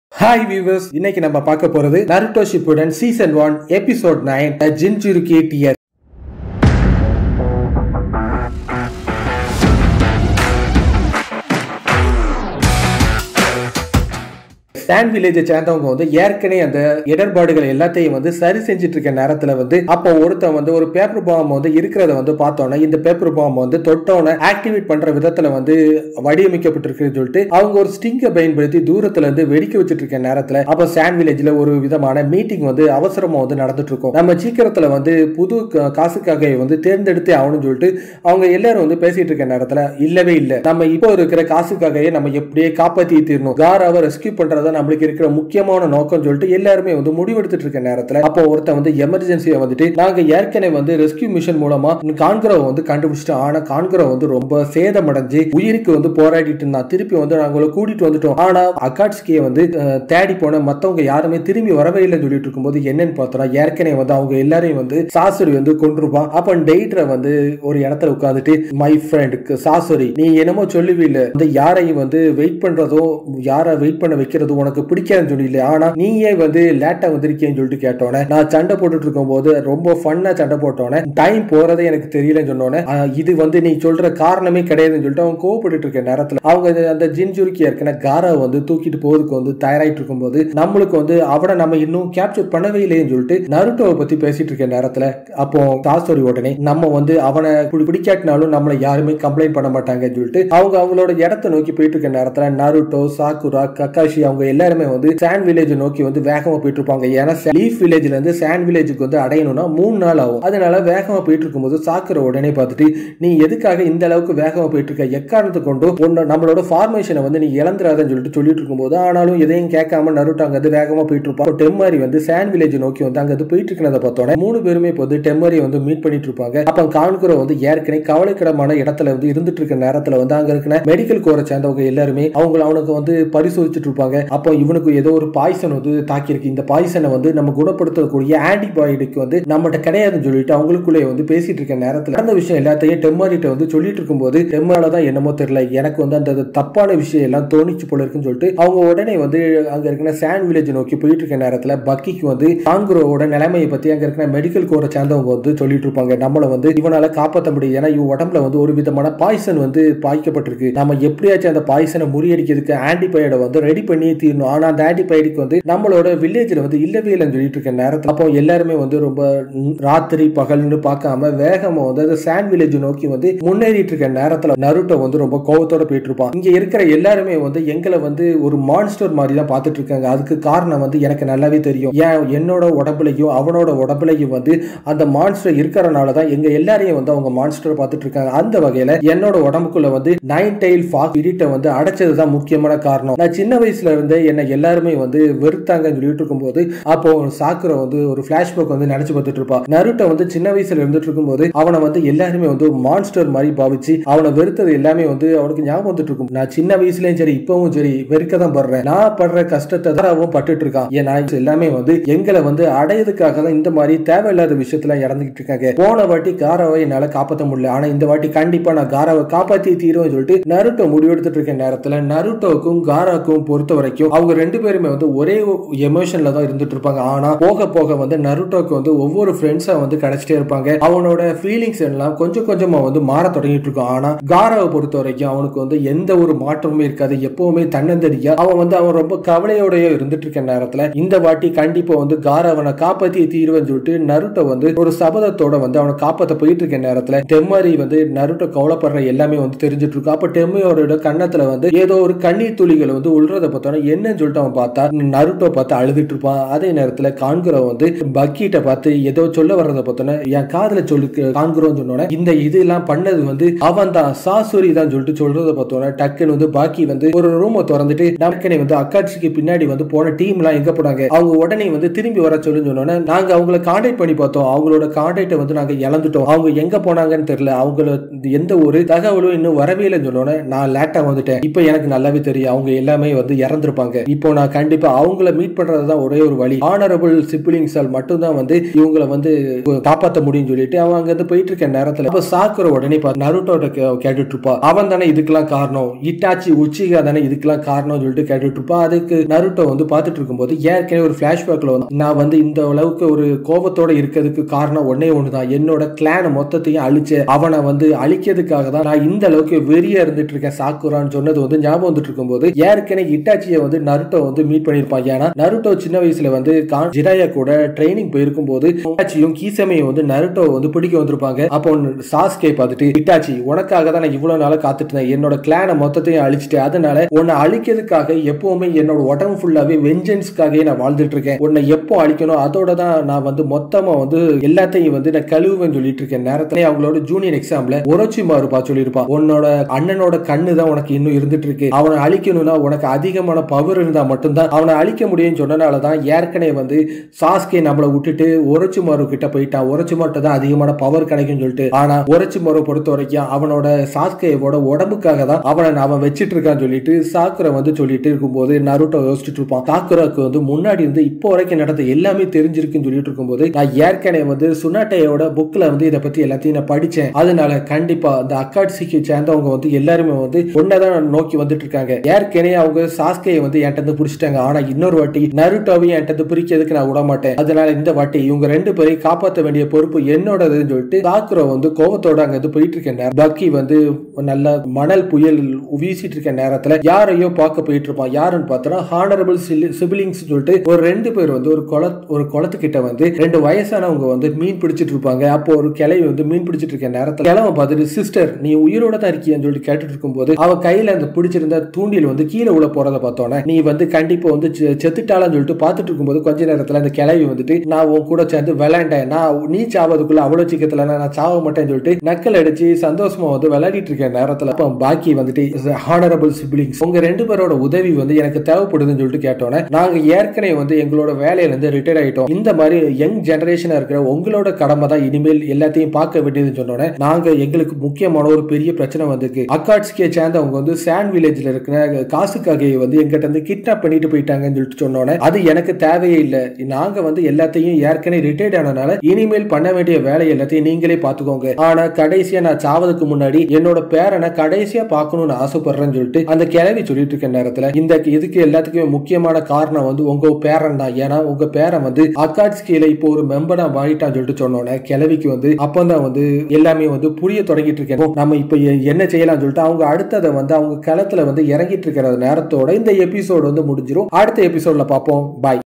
hi viewers இன்னைக்கு நம்ம பார்க்க போறது Naruto Shippuden season one episode nine Jinchuriki டியர் ஸ்டான் வில்லேஜை சேர்ந்தவங்க வந்து ஏற்கனவே அந்த இடர்பாடுகள் எல்லாத்தையும் வந்து சரி செஞ்சுட்டு இருக்க நேரத்துல வந்து அப்போ ஒருத்தன் வந்து ஒரு பேப்பர் பாம் வந்து இருக்கிறத வந்து பார்த்தோன்னே இந்த பேப்பர் பாம் வந்து தொட்டோன்னே ஆக்டிவேட் பண்ற விதத்துல வந்து வடிவமைக்கப்பட்டிருக்குன்னு சொல்லிட்டு அவங்க ஒரு ஸ்டிங்கை பயன்படுத்தி தூரத்துல இருந்து வெடிக்க வச்சுட்டு இருக்க நேரத்துல அப்போ ஸ்டான் வில்லேஜ்ல ஒரு விதமான மீட்டிங் வந்து அவசரமா வந்து நடந்துட்டு இருக்கும் நம்ம சீக்கிரத்துல வந்து புது கா- காசுக்காக வந்து தேர்ந்தெடுத்தே ஆகணும்னு சொல்லிட்டு அவங்க எல்லாரும் வந்து பேசிட்டு இருக்க நேரத்துல இல்லவே இல்லை நம்ம இப்போ இருக்கிற காசுக்காகவே நம்ம எப்படியே காப்பாத்தி தீரணும் காராவை ரெஸ்கியூ பண்றதா நம்மளுக்கு இருக்கிற முக்கியமான நோக்கம் சொல்லிட்டு எல்லாருமே வந்து முடிவெடுத்துட்டு இருக்க நேரத்துல அப்போ ஒருத்தன் வந்து எமர்ஜென்சியை வந்துட்டு நாங்க ஏற்கனவே வந்து ரெஸ்கியூ மிஷன் மூலமா கான்கிரவை வந்து கண்டுபிடிச்சிட்டோம் ஆனா கான்கிரவ் வந்து ரொம்ப சேதமடைஞ்சு உயிருக்கு வந்து போராடிட்டு இருந்தான் திருப்பி வந்து நாங்கள கூட்டிட்டு வந்துட்டோம் ஆனா அக்காட்ஸ்கியை வந்து அஹ், தேடி போன மத்தவங்க யாருமே திரும்பி வரவே இல்லைன்னு சொல்லிட்டு இருக்கும்போது என்னன்னு பார்த்தோம்னா ஏற்கனவே வந்து அவங்க எல்லாரையும் வந்து சாசுரி வந்து கொண்டிருப்பான் அப்ப டெய்ட்ர வந்து ஒரு இடத்துல உட்காந்துட்டு மை ஃப்ரெண்டுக்கு சாசுரி நீ என்னமோ சொல்லுவீல்ல இந்த யாரையும் வந்து வெயிட் பண்றதோ யாரை வெயிட் பண்ண வைக்கிறதோ உனக்கு பிடிக்காதுன்னு சொல்லல ஆனா நீயே வந்து லேட்டா வந்திருக்கேன்னு சொல்லிட்டு கேட்டோன்னே நான் சண்டை போட்டுட்டு இருக்கும்போது ரொம்ப ஃபன்னா சண்டை போட்டோன்னே டைம் போறதே எனக்கு தெரியலன்னு சொன்னோன்னே "ஆ, இது வந்து நீ சொல்ற காரணமே கிடையாதுன்னு சொல்லிட்டு அவங்க கோவப்பட்டு இருக்க நேரத்துல அவங்க அந்த- அந்த ஜின்ஜுருக்கி ஏற்கனவே காரா வந்து தூக்கிட்டு போறதுக்கு வந்து தயாராயிட்டு இருக்கும்போது நம்மளுக்கு வந்து அவனை நம்ம இன்னும் கேப்சர் பண்ணவே இல்லைன்னு சொல்லிட்டு நருட்டோவை பத்தி பேசிட்டு இருக்க நேரத்துல அப்போ தாசோரி உடனே நம்ம வந்து அவனை பிடி- பிடிக்காட்டினாலும் நம்மளை யாருமே கம்ப்ளைண்ட் பண்ண மாட்டாங்கன்னு சொல்லிட்டு அவங்க அவங்களோட இடத்த நோக்கி போயிட்டு இருக்க நேரத்துல நருட்டோ சாக்குரா கக்காஷி அவங்க எல்லாருமே வந்து சாண்ட் வில்லேஜ் நோக்கி வந்து வேகமா போயிட்டு இருப்பாங்க ஏன்னா லீஃப் வில்லேஜ்ல இருந்து சாண்ட் வில்லேஜுக்கு வந்து அடையணும்னா மூணு நாள் ஆகும் அதனால வேகமா போயிட்டு இருக்கும்போது சாக்குர உடனே பார்த்துட்டு நீ எதுக்காக இந்த அளவுக்கு வேகமா போயிட்டு இருக்க எக்காரணத்தை கொண்டு உன்னை நம்மளோட ஃபார்மேஷனை வந்து நீ இழந்துடாதன்னு சொல்லிட்டு சொல்லிட்டு இருக்கும்போது ஆனாலும் எதையும் கேட்காம நருட்டோ அங்க வந்து வேகமா போயிட்டு இருப்பான் அப்போ டெம்மாரி வந்து சாண்ட் வில்லேஜ் நோக்கி வந்து அங்க வந்து போயிட்டு இருக்கிறத பார்த்தோன்னே மூணு பேருமே இப்போ வந்து டெம்மரி வந்து மீட் பண்ணிட்டு இருப்பாங்க அப்ப கான்குரோ வந்து ஏற்கனவே கவலைக்கிடமான இடத்துல வந்து இருந்துட்டு இருக்க நேரத்துல வந்து அங்க இருக்கிற மெடிக்கல் கோரை சேர்ந்தவங்க எல்லாருமே அவங்க அவனுக்கு வந்து பரிசோதிச்சுட்டு இருப்பாங்க அப்போ இவனுக்கு ஏதோ ஒரு பாய்சன் வந்து தாக்கியிருக்கு இந்த பாய்சனை வந்து நம்ம குணப்படுத்தக்கூடிய ஆன்டிபயோட்டிக் வந்து நம்மகிட்ட கிடையாதுன்னு சொல்லிட்டு அவங்களுக்குள்ளே வந்து பேசிட்டு இருக்க நேரத்துல நடந்த விஷயம் எல்லாத்தையும் டெம்மாரிட்ட வந்து சொல்லிட்டு இருக்கும்போது டெம்மால தான் என்னமோ தெரியல எனக்கு வந்து அந்த தப்பான விஷயம் எல்லாம் தோணிச்சு போல இருக்குன்னு சொல்லிட்டு அவங்க உடனே வந்து அங்க இருக்கிற சாண்ட் வில்லேஜ் நோக்கி போயிட்டு இருக்க நேரத்துல பக்கிக்கு வந்து காங்குரோவோட நிலைமையை பத்தி அங்க இருக்கிற மெடிக்கல் கோரை சேர்ந்தவங்க வந்து சொல்லிட்டு இருப்பாங்க நம்மள வந்து இவனால காப்பாற்ற முடியும் ஏன்னா இவன் உடம்புல வந்து ஒரு விதமான பாய்சன் வந்து பாய்க்கப்பட்டிருக்கு நம்ம எப்படியாச்சும் அந்த பாய்சனை முறியடிக்கிறதுக்கு ஆன்டிபயோட வந்து ரெடி பண்ணியே தீரணும் ஆனா அந்த ஆன்டிபயோட்டிக் வந்து நம்மளோட வில்லேஜ்ல வந்து இல்லவே இல்லைன்னு சொல்லிட்டு இருக்க நேரத்துல அப்போ எல்லாருமே வந்து ரொம்ப ம், ராத்திரி பகல்னு பார்க்காம வேகமா வந்து அந்த சாண்ட் வில்லேஜ் நோக்கி வந்து முன்னேறிட்டு இருக்க நேரத்துல நருட்டோ வந்து ரொம்ப கோவத்தோட போயிட்டு இருப்பான் இங்க இருக்கிற எல்லாருமே வந்து எங்களை வந்து ஒரு மான்ஸ்டர் மாதிரி தான் பார்த்துட்டு இருக்காங்க அதுக்கு காரணம் வந்து எனக்கு நல்லாவே தெரியும் ஏன் என்னோட உடம்புலையும் அவனோட உடம்புலையும் வந்து அந்த மான்ஸ்டர் இருக்கிறனால தான் எங்க எல்லாரையும் வந்து அவங்க மான்ஸ்டர் பார்த்துட்டு இருக்காங்க அந்த வகையில என்னோட உடம்புக்குள்ள வந்து நைன் டைல் ஃபாக் ஸ்பிரிட்டை வந்து அடைச்சது தான் முக்கியமான காரணம் நான் சின்ன வயசுல இருந்தே என்ன எல்லாருமே வந்து வெறுத்தாங்கன்னு சொல்லிட்டு இருக்கும்போது அப்போ சாக்குரை வந்து ஒரு பிளாஷ்பேக் வந்து நினைச்சு பார்த்துட்டு இருப்பா நருட்டோ வந்து சின்ன வயசுல இருந்துட்டு இருக்கும்போது அவனை வந்து எல்லாருமே வந்து மான்ஸ்டர் மாதிரி பாவிச்சு அவனை வெறுத்தது எல்லாமே வந்து அவனுக்கு ஞாபகம் வந்துட்டு இருக்கும் நான் சின்ன வயசுலயும் சரி இப்பவும் சரி வெறுக்க தான் படுறேன் நான் படுற கஷ்டத்தை தான் அவன் பட்டுட்டு இருக்கான் ஏன்னா இது எல்லாமே வந்து எங்களை வந்து அடையதுக்காக தான் இந்த மாதிரி தேவையில்லாத விஷயத்துல இறந்துகிட்டு இருக்காங்க போன வாட்டி காராவை என்னால காப்பாற்ற முடியல ஆனா இந்த வாட்டி கண்டிப்பா நான் காராவை காப்பாத்தி தீருவேன் சொல்லிட்டு நருட்டோ முடிவெடுத்துட்டு இருக்க நேரத்துல நருட்டோக்கும் காராக்கும் பொறுத்த வரைக்கும் அவங்க ரெண்டு பேருமே வந்து ஒரே எமோஷன்ல தான் இருந்துட்டு இருப்பாங்க ஆனா போக போக வந்து நருட்டோக்கு வந்து ஒவ்வொரு ஃப்ரெண்ட்ஸா வந்து கிடைச்சிட்டே இருப்பாங்க அவனோட ஃபீலிங்ஸ் எல்லாம் கொஞ்சம் கொஞ்சமா வந்து மாற தொடங்கிட்டு இருக்கும் ஆனா காராவை பொறுத்த வரைக்கும் அவனுக்கு வந்து எந்த ஒரு மாற்றமுமே இருக்காது எப்பவுமே தன்னந்தனியா அவன் வந்து அவன் ரொம்ப கவலையோடய இருந்துட்டு இருக்க நேரத்துல இந்த வாட்டி கண்டிப்பா வந்து காராவனை காப்பாத்தி தீருவேன்னு சொல்லிட்டு நருட்டோ வந்து ஒரு சபதத்தோட வந்து அவனை காப்பாத்த போயிட்டு இருக்க நேரத்துல டெம்மரி வந்து நருட்டோ கவலைப்படுற எல்லாமே வந்து தெரிஞ்சிட்டு இருக்கும் அப்ப டெம்மையோட கண்ணத்துல வந்து ஏதோ ஒரு கண்ணீர் துளிகளை வந்து உள்றத பார்த்தோன்னா என்னன்னு சொல்லிட்டு அவன் பார்த்தா நருட்டோ பார்த்து அழுதுட்டு இருப்பான் அதே நேரத்துல கான்குரோ வந்து பக்கீட்ட பார்த்து ஏதோ சொல்ல வர்றத பார்த்தோன்னா என் காதுல சொல்லு கான்குரோன்னு சொன்னோன்னே இந்த இதெல்லாம் பண்ணது வந்து அவன் தான் சாசுரி தான் சொல்லிட்டு சொல்றத பார்த்தோன்னா டக்குன்னு வந்து பாக்கி வந்து ஒரு ரூமை திறந்துட்டு நமக்கனே வந்து அக்காட்சிக்கு பின்னாடி வந்து போன டீம் எல்லாம் எங்க போனாங்க அவங்க உடனே வந்து திரும்பி வர சொல்லுன்னு சொன்னோன்னே நாங்க அவங்கள கான்டாக்ட் பண்ணி பார்த்தோம் அவங்களோட கான்டாக்டை வந்து நாங்க இழந்துட்டோம் அவங்க எங்க போனாங்கன்னு தெரியல அவங்கள எந்த ஒரு தகவலும் இன்னும் வரவே இல்லைன்னு சொன்னோன்னே நான் லேட்டா வந்துட்டேன் இப்போ எனக்கு நல்லாவே தெரியும் அவங்க எல்லாமே வந்து இறந்துருப்பாங்க இருப்பாங்க இப்போ நான் கண்டிப்பா அவங்கள மீட் பண்றது தான் ஒரே ஒரு வழி ஆனரபிள் சிப்ளிங்ஸால் மட்டும்தான் வந்து இவங்கள வந்து காப்பாற்ற முடியும்னு சொல்லிட்டு அவன் அங்க இருந்து போயிட்டு இருக்க நேரத்துல அப்ப சாக்குற உடனே பார்த்து நருட்டோட கே- கேட்டுட்டு இருப்பா அவன் தானே இதுக்கெல்லாம் காரணம் இட்டாச்சி உச்சிகா தானே இதுக்கெல்லாம் காரணம்னு சொல்லிட்டு கேட்டுட்டு இருப்பா அதுக்கு நருட்டோ வந்து பார்த்துட்டு இருக்கும்போது ஏற்கனவே ஒரு பிளாஷ்பேக்ல வந்து நான் வந்து இந்த அளவுக்கு ஒரு கோபத்தோட இருக்கிறதுக்கு காரணம் ஒன்னே ஒண்ணுதான் என்னோட கிளான மொத்தத்தையும் அழிச்சு அவனை வந்து அழிக்கிறதுக்காக தான் நான் இந்த அளவுக்கு வெறியா இருந்துட்டு இருக்கேன் சாக்குரான்னு சொன்னது வந்து ஞாபகம் வந்துட்டு இருக்கும்போது ஏற்கனவே இட்டாச்சியை வந்து நருட்டோ வந்து மீட் பண்ணியிருப்பான் ஏன்னா நருட்டோ சின்ன வயசுல வந்து கான் ஜிராயா கூட ட்ரைனிங் போயிருக்கும் போது இட்டாச்சியும் கீசமையும் வந்து நருட்டோ வந்து பிடிக்க வந்திருப்பாங்க அப்போ சாஸ்கே பார்த்துட்டு இட்டாச்சி உனக்காக தான் நான் இவ்வளவு நாளா காத்துட்டு இருந்தேன் என்னோட கிளானை மொத்தத்தையும் அழிச்சிட்டு அதனால உன்னை அழிக்கிறதுக்காக எப்பவுமே என்னோட உடம்பு ஃபுல்லாவே வெஞ்சன்ஸ்க்காகவே நான் வாழ்ந்துட்டு இருக்கேன் உன்னை எப்போ அழிக்கணும் அதோட தான் நான் வந்து மொத்தமா வந்து எல்லாத்தையும் வந்து நான் கழுவுவேன்னு சொல்லிட்டு இருக்கேன் நேரத்துல அவங்களோட ஜூனியர் எக்ஸாம்ல ஒரோச்சி மாறுபா சொல்லியிருப்பான் உன்னோட அண்ணனோட கண்ணு தான் உனக்கு இன்னும் இருந்துட்டு இருக்கு அவனை அழிக்கணும்னா உனக்கு அதிகமான பவர் இருந்தா மட்டும்தான் அவனை அழிக்க முடியும்னு சொன்னனால தான் ஏற்கனவே வந்து சாஸ்கே நம்மளை விட்டுட்டு ஒரச்சு மாறு கிட்ட போயிட்டான் ஒரச்சு மாட்ட தான் அதிகமான பவர் கிடைக்கும்னு சொல்லிட்டு ஆனா ஒரச்சு மாறு பொறுத்த வரைக்கும் அவனோட சாஸ்கேவோட உடம்புக்காக தான் அவனை அவன் வச்சிட்டு இருக்கான்னு சொல்லிட்டு சாக்குரை வந்து சொல்லிட்டு இருக்கும்போது நருட்டோ யோசிச்சுட்டு இருப்பான் சாக்குராக்கு வந்து முன்னாடி இருந்து இப்போ வரைக்கும் நடந்த எல்லாமே தெரிஞ்சிருக்குன்னு சொல்லிட்டு இருக்கும்போது நான் ஏற்கனவே வந்து சுனாட்டையோட புக்ல வந்து இதை பத்தி எல்லாத்தையும் நான் படிச்சேன் அதனால கண்டிப்பா அந்த அக்காட்சிக்கு சேர்ந்தவங்க வந்து எல்லாருமே வந்து ஒன்னதான் நோக்கி வந்துட்டு இருக்காங்க ஏற்கனவே அவங்க சாஸ்கையை வந்து என்கிட்ட இருந்து பிடிச்சிட்டாங்க ஆனா இன்னொரு வாட்டி நருட்டோவையும் என்கிட்ட இருந்து பிரிக்கிறதுக்கு நான் விட மாட்டேன் அதனால இந்த வாட்டி இவங்க ரெண்டு பேரையும் காப்பாற்ற வேண்டிய பொறுப்பு என்னோடதுன்னு சொல்லிட்டு சாக்குரோ வந்து கோபத்தோட அங்க இருந்து போயிட்டு இருக்க நேரம் பக்கி வந்து நல்ல மணல் புயல் வீசிட்டு இருக்க நேரத்துல யாரையோ பார்க்க போயிட்டு இருப்பான் யாருன்னு பார்த்தோன்னா ஹானரபிள் சிபிலிங்ஸ் சொல்லிட்டு ஒரு ரெண்டு பேர் வந்து ஒரு குள ஒரு குளத்துக்கிட்ட வந்து ரெண்டு வயசானவங்க வந்து மீன் பிடிச்சிட்டு இருப்பாங்க அப்போ ஒரு கிளவி வந்து மீன் பிடிச்சிட்டு இருக்க நேரத்துல கிழவன் பார்த்துட்டு சிஸ்டர் நீ உயிரோட தான் இருக்கியான்னு சொல்லிட்டு கேட்டுட்டு இருக்கும்போது அவ கையில அந்த பிடிச்சிருந்த தூண்டில் வந்து கீழே உள்ள போறத பார்த்தோன்னே நீ வந்து கண்டிப்பா வந்து செ- செத்துட்டாளான்னு சொல்லிட்டு பார்த்துட்டு இருக்கும்போது கொஞ்ச நேரத்துல அந்த கிளவி வந்துட்டு நான் உன் கூட சேர்ந்து விளையாண்டேன் நான் நீ சாவதுக்குள்ள அவ்வளவு சீக்கிரத்துல நான் சாவ மாட்டேன்னு சொல்லிட்டு நக்கல் அடிச்சு சந்தோஷமா வந்து விளையாடிட்டு இருக்க நேரத்துல அப்போ பாக்கி வந்துட்டு ஹானரபிள் சிப்ளிங்ஸ் உங்க ரெண்டு பேரோட உதவி வந்து எனக்கு தேவைப்படுதுன்னு சொல்லிட்டு கேட்டோன்னே நாங்க ஏற்கனவே வந்து எங்களோட வேலையில இருந்து ரிட்டையர் ஆயிட்டோம் இந்த மாதிரி யங் ஜெனரேஷனா இருக்கிற உங்களோட கடமை தான் இனிமேல் எல்லாத்தையும் பார்க்க வேண்டியதுன்னு சொன்னோன்னே நாங்க எங்களுக்கு முக்கியமான ஒரு பெரிய பிரச்சனை வந்திருக்கு அக்காட்ஸ்கே சேர்ந்தவங்க வந்து சாண்ட் வில்லேஜ்ல இருக்கிற காசுக்காக வந்து எங்கிட்ட இருந்து கிட்னாப் பண்ணிட்டு போயிட்டாங்கன்னு சொல்லிட்டு சொன்னோன்னே அது எனக்கு தேவையே இல்லை நாங்க வந்து எல்லாத்தையும் ஏற்கனவே ரிட்டையர்ட் ஆனனால இனிமேல் பண்ண வேண்டிய வேலை எல்லாத்தையும் நீங்களே பார்த்துக்கோங்க ஆனா கடைசியா நான் சாவதுக்கு முன்னாடி என்னோட பேரனை கடைசியா பார்க்கணும்னு ஆசைப்படுறேன்னு சொல்லிட்டு அந்த கிழவி சொல்லிட்டு இருக்க நேரத்துல இந்த இதுக்கு எல்லாத்துக்குமே முக்கியமான காரணம் வந்து உங்க பேரன் தான் ஏன்னா உங்க பேரன் வந்து அக்காட்ஸ்கேல இப்போ ஒரு மெம்பரா மாறிட்டான்னு சொல்லிட்டு சொன்னோன்னே கிழவிக்கு வந்து அப்பதான் வந்து எல்லாமே வந்து புரிய தொடங்கிட்டு இருக்கேன் ஓ, நம்ம இப்ப எ- என்ன செய்யலாம்னு சொல்லிட்டு அவங்க அடுத்ததை வந்து அவங்க களத்துல வந்து இறங்கிட்டு இருக்கிற நேரத்தோட இந்த எபிசோடு வந்து முடிஞ்சிரும் அடுத்த எபிசோட்ல பார்ப்போம் பாய்